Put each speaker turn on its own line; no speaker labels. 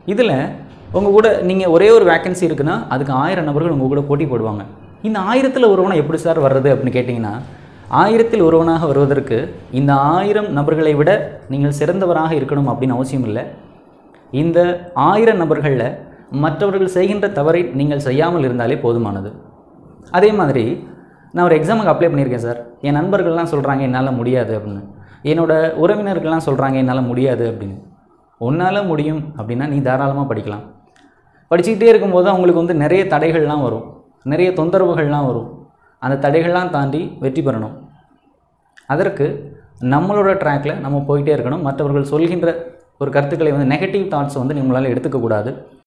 இதில் உங்கள் கூட நீங்கள் ஒரே ஒரு வேக்கன்சி இருக்குன்னா அதுக்கு ஆயிரம் நபர்கள் உங்கள் கூட போட்டி போடுவாங்க இந்த ஆயிரத்தில் ஒருவனை எப்படி சார் வர்றது அப்படின்னு கேட்டிங்கன்னா ஆயிரத்தில் ஒருவனாக வருவதற்கு இந்த ஆயிரம் நபர்களை விட நீங்கள் சிறந்தவராக இருக்கணும் அப்படின்னு அவசியம் இல்லை இந்த ஆயிரம் நபர்களில் மற்றவர்கள் செய்கின்ற தவறை நீங்கள் செய்யாமல் இருந்தாலே போதுமானது அதே மாதிரி நான் ஒரு எக்ஸாமுக்கு அப்ளை பண்ணியிருக்கேன் சார் என் நண்பர்கள்லாம் சொல்கிறாங்க என்னால் முடியாது அப்படின்னு என்னோட உறவினர்கள்லாம் சொல்கிறாங்க என்னால் முடியாது அப்படின்னு உன்னால் முடியும் அப்படின்னா நீ தாராளமாக படிக்கலாம் படிச்சுக்கிட்டே இருக்கும்போது தான் உங்களுக்கு வந்து நிறைய தடைகள்லாம் வரும் நிறைய தொந்தரவுகள்லாம் வரும் அந்த தடைகள்லாம் தாண்டி வெற்றி பெறணும் அதற்கு நம்மளோட ட்ராக்ல நம்ம போயிட்டே இருக்கணும் மற்றவர்கள் சொல்கின்ற ஒரு கருத்துக்களை வந்து நெகட்டிவ் தாட்ஸ் வந்து நம்மளால் எடுத்துக்கக்கூடாது